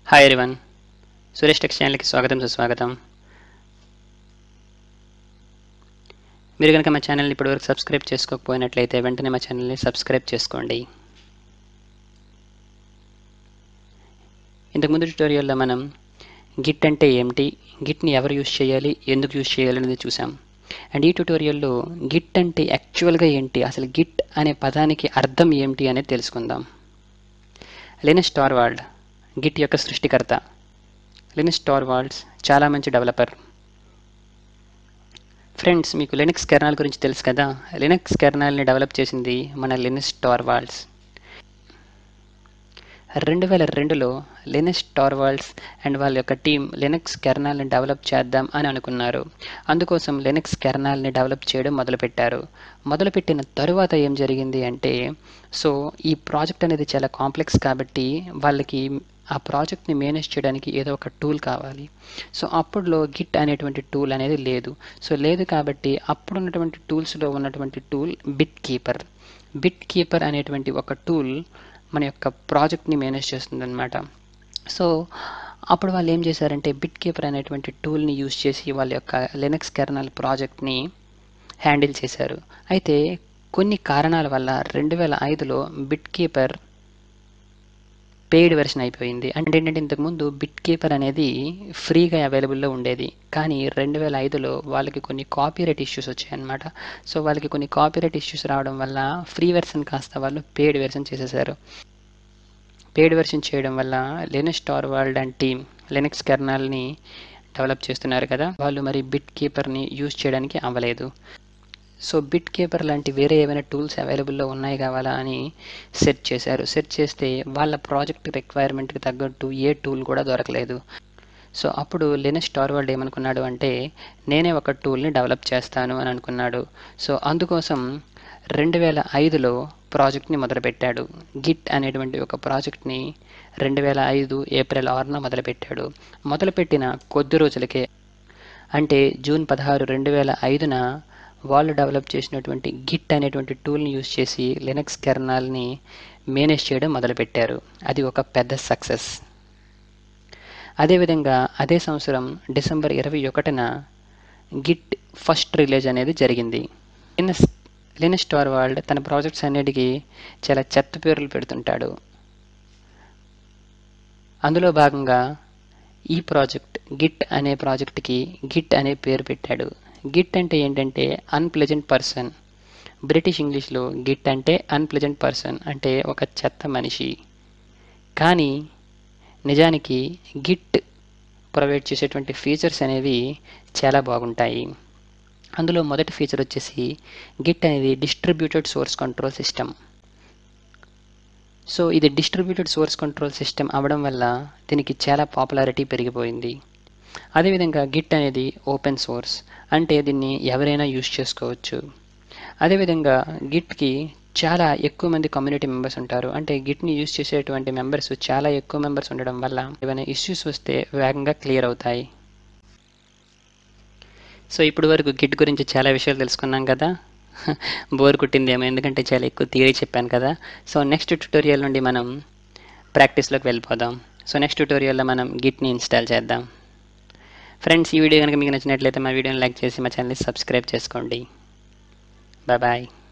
hi ఎరివన్ Suresh tax ఛానల్కి స్వాగతం సుస్వాగతం మీరు కనుక మా ఛానల్ని ఇప్పటివరకు సబ్స్క్రైబ్ చేసుకోకపోయినట్లయితే వెంటనే మా ఛానల్ని సబ్స్క్రైబ్ చేసుకోండి ఇంతకుముందు ట్యూటోరియల్లో మనం గిట్ అంటే ఏమిటి గిట్ని ఎవరు యూజ్ చేయాలి ఎందుకు యూజ్ చేయాలి అనేది చూసాం అండ్ ఈ ట్యూటోరియల్లో గిట్ అంటే యాక్చువల్గా ఏంటి అసలు గిట్ అనే పదానికి అర్థం ఏమిటి అనేది తెలుసుకుందాం లెనిస్ టార్వాల్డ్ గిట్ యొక్క సృష్టికర్త లినిక్స్ టార్వాల్డ్స్ చాలా మంచి డెవలపర్ ఫ్రెండ్స్ మీకు లినక్స్ కెర్నల్ గురించి తెలుసు కదా లినక్స్ కెర్నల్ని డెవలప్ చేసింది మన లినక్స్ టార్వాల్డ్స్ రెండు వేల రెండులో లినక్స్ టార్వాల్డ్స్ అండ్ వాళ్ళ యొక్క టీం లినక్స్ కెర్నల్ని డెవలప్ చేద్దాం అని అనుకున్నారు అందుకోసం లినక్స్ కెర్నల్ని డెవలప్ చేయడం మొదలుపెట్టారు మొదలుపెట్టిన తరువాత ఏం జరిగింది అంటే సో ఈ ప్రాజెక్ట్ అనేది చాలా కాంప్లెక్స్ కాబట్టి వాళ్ళకి ఆ ప్రాజెక్ట్ని మేనేజ్ చేయడానికి ఏదో ఒక టూల్ కావాలి సో అప్పుడులో గిట్ అనేటువంటి టూల్ అనేది లేదు సో లేదు కాబట్టి అప్పుడు ఉన్నటువంటి టూల్స్లో ఉన్నటువంటి tool BitKeeper BitKeeper అనేటువంటి ఒక టూల్ మన యొక్క ప్రాజెక్ట్ని మేనేజ్ చేస్తుందన్నమాట సో అప్పుడు వాళ్ళు ఏం చేశారంటే బిట్ కీపర్ అనేటువంటి టూల్ని యూజ్ చేసి వాళ్ళ యొక్క లినక్స్ కెర్నల్ ప్రాజెక్ట్ని హ్యాండిల్ చేశారు అయితే కొన్ని కారణాల వల్ల రెండు వేల ఐదులో బిట్ కీపర్ పెయిడ్ వెర్షన్ అయిపోయింది అంటే ఏంటంటే ఇంతకుముందు బిట్ కీపర్ అనేది ఫ్రీగా అవైలబుల్లో ఉండేది కానీ రెండు వేల ఐదులో వాళ్ళకి కొన్ని కాపీరైట్ ఇష్యూస్ వచ్చాయన్నమాట సో వాళ్ళకి కొన్ని కాపీరైట్ ఇష్యూస్ రావడం వల్ల ఫ్రీ వెర్షన్ కాస్త వాళ్ళు పెయిడ్ వెర్షన్ చేసేసారు పెయిడ్ వెర్షన్ చేయడం వల్ల Linus Torvalds and team Linux కెర్నల్ని డెవలప్ చేస్తున్నారు కదా వాళ్ళు మరి బిట్ కీపర్ని యూజ్ చేయడానికి అవ్వలేదు సో బిట్ కీపర్ లాంటి వేరే ఏమైనా టూల్స్ అవైలబుల్లో ఉన్నాయి కావాలా అని సెర్చ్ చేశారు సెర్చ్ చేస్తే వాళ్ళ ప్రాజెక్ట్ రిక్వైర్మెంట్కి తగ్గట్టు ఏ టూల్ కూడా దొరకలేదు సో అప్పుడు లెనెస్ టార్వర్డ్ ఏమనుకున్నాడు అంటే నేనే ఒక టూల్ని డెవలప్ చేస్తాను అని అనుకున్నాడు సో అందుకోసం రెండు వేల ఐదులో ప్రాజెక్ట్ని మొదలుపెట్టాడు గిట్ అనేటువంటి ఒక ప్రాజెక్ట్ని రెండు వేల ఐదు ఏప్రిల్ ఆరున మొదలుపెట్టాడు మొదలుపెట్టిన కొద్ది రోజులకే అంటే జూన్ పదహారు రెండు వేల ఐదున వాళ్ళు డెవలప్ చేసినటువంటి గిట్ అనేటువంటి టూల్ని యూజ్ చేసి లినక్స్ కెర్నాల్ని మేనేజ్ చేయడం మొదలుపెట్టారు అది ఒక పెద్ద సక్సెస్ అదేవిధంగా అదే సంవత్సరం డిసెంబర్ ఇరవై ఒకటిన గిట్ ఫస్ట్ రిలీజ్ అనేది జరిగింది లినస్ లినస్ స్టార్ వరల్డ్ తన ప్రాజెక్ట్స్ అన్నిటికీ చాలా చెత్త పేర్లు పెడుతుంటాడు అందులో భాగంగా ఈ ప్రాజెక్ట్ గిట్ అనే ప్రాజెక్ట్కి గిట్ అనే పేరు పెట్టాడు గిట్ అంటే ఏంటంటే అన్ప్లెజెంట్ పర్సన్ బ్రిటిష్ ఇంగ్లీష్లో గిట్ అంటే అన్ప్లెజెంట్ పర్సన్ అంటే ఒక చెత్త మనిషి కానీ నిజానికి గిట్ ప్రొవైడ్ చేసేటువంటి ఫీచర్స్ అనేవి చాలా బాగుంటాయి అందులో మొదటి ఫీచర్ వచ్చేసి గిట్ అనేది distributed source control system so ఇది డిస్ట్రిబ్యూటెడ్ సోర్స్ కంట్రోల్ సిస్టమ్ అవడం వల్ల దీనికి చాలా పాపులారిటీ పెరిగిపోయింది అదేవిధంగా గిట్ అనేది ఓపెన్ సోర్స్ అంటే దీన్ని ఎవరైనా యూజ్ చేసుకోవచ్చు అదేవిధంగా గిట్కి చాలా ఎక్కువ మంది కమ్యూనిటీ మెంబర్స్ ఉంటారు అంటే గిట్ని యూజ్ చేసేటువంటి మెంబర్స్ చాలా ఎక్కువ మెంబర్స్ ఉండడం వల్ల ఏమైనా ఇష్యూస్ వస్తే వేగంగా క్లియర్ అవుతాయి సో ఇప్పుడు వరకు గిట్ గురించి చాలా విషయాలు తెలుసుకున్నాం కదా బోర్ కుట్టిందేమో ఎందుకంటే చాలా ఎక్కువ థియరీ చెప్పాను కదా సో నెక్స్ట్ ట్యూటోరియల్ నుండి మనం ప్రాక్టీస్లోకి వెళ్ళిపోదాం సో నెక్స్ట్ ట్యూటోరియల్లో మనం గిట్ని ఇన్స్టాల్ చేద్దాం ఫ్రెండ్స్ ఈ వీడియో కనుక మీకు నచ్చినట్లయితే మా వీడియోని లైక్ చేసి మా ఛానల్ని సబ్స్క్రైబ్ చేసుకోండి బాయ్ బాయ్